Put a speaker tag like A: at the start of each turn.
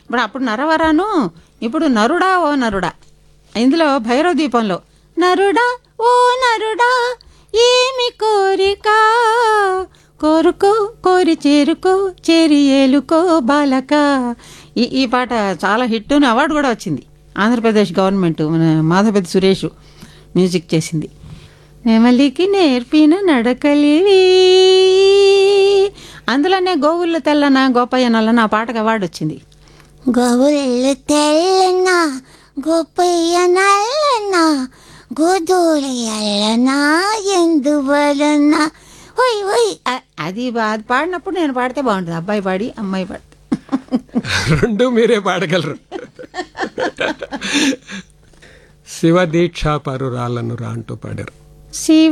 A: ఇప్పుడు అప్పుడు నరవరాను ఇప్పుడు నరుడా ఓ నరుడా ఇందులో భైరవ దీపంలో నరుడా ఓ నరుడా ఏమి కోరిక కోరుకో కోరి చేరుకో చేరి ఏలుకో బాలక ఈ ఈ పాట చాలా హిట్ అవార్డు కూడా వచ్చింది ఆంధ్రప్రదేశ్ గవర్నమెంట్ మన మాధవపతి సురేష్ మ్యూజిక్ చేసింది నెమలికి నేర్పిన నడకలివి అందులోనే గోవుల్లో తెల్లన గోపయ్య నల్లన ఆ పాటకు అవార్డు వచ్చింది
B: గోవుళ్ళు తెల్లన గోపయ్య నల్లన గోధూళి అల్లన ఎందువలన ఓయ్ ఓయ్
A: అ- అది బా- అది పాడినప్పుడు నేను పాడితే బాగుంటుంది అబ్బాయి పాడి అమ్మాయి పాడితే
C: రెండు మీరే పాడగలరు శివ దీక్షా పరురాలను రా అంటూ పాడారు
A: శివ